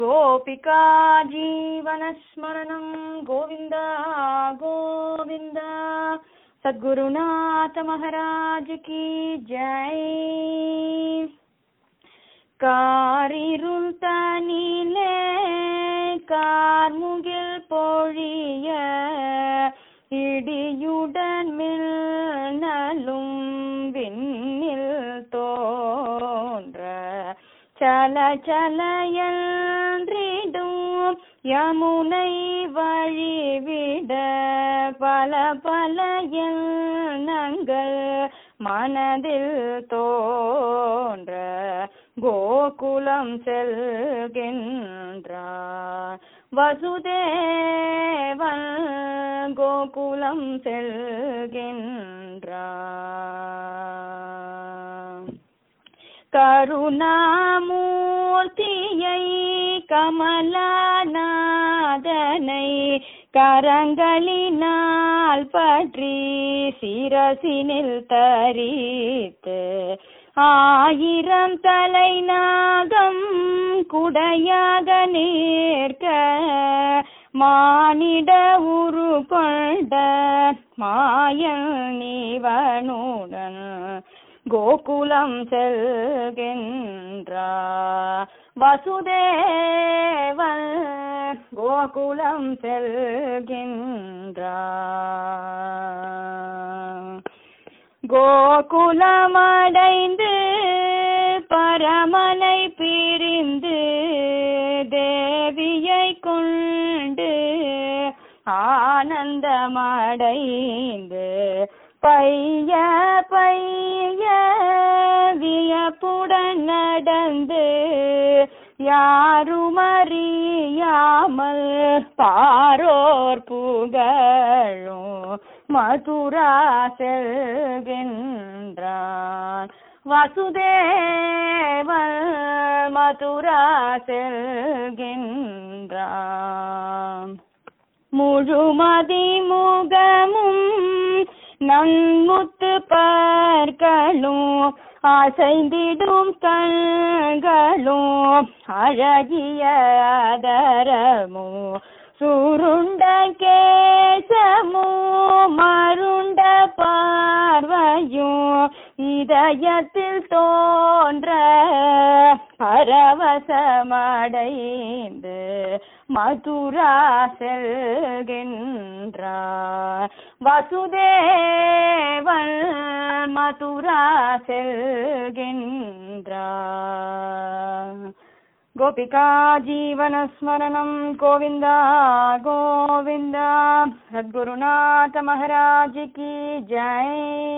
गोपिका जीवनस्मरणं गोविन्द गोविन्द सद्गुरुनाथ महाराज की जय காரிருள் தனிலே கார்முகில் பொழிய இடியுடன் மின்னலும் விண்ணில் தோன்ற சல சலையன்றிடும் யமுனை வழிவிட பல பல எண்ணங்கள் மனதில் தோன்ற கோகுலம் செல்கின்றார் வசுதேவன் கோகுலம் செல்கின்றார் கருணாமூர்த்தியை கமலநாதனை கரங்களினால் பற்றி சிரசினில் தரித்து ஆயிரம் தலை நாகம் குடையாக நிற்க மானிட உரு கொண்ட மாயன் நீவனுடன் கோகுலம் செல்கின்றார் வசுதேவன் கோகுலம் செல்கின்றார் கோகுலமடைந்து பரமனை பிரிந்து தேவியை கொண்டு ஆனந்தமடைந்து பைய பைய வியப்புடன் நடந்து யாருமறியாமல் பாரோர் புகழும் மதுரா செல்கின்றான் வசுதேவன் மதுரா செல்கின்றான் முழுமதி முகமும் நன்முத்து பற்களும் அசைந்திடும் கண்களும் அழகிய அதரமும் சுருண்ட கேசமும் மருண்ட பார்வையும் இதயத்தில் தோன்ற பரவசமடைந்து மதுரா செல்கின்றார் வசுதேவன் மதுரா செல்கின்றார் गोपिका जीवनस्मरणं गोविन्द गोविन्द सद्गुरुनाथ महाराज की जय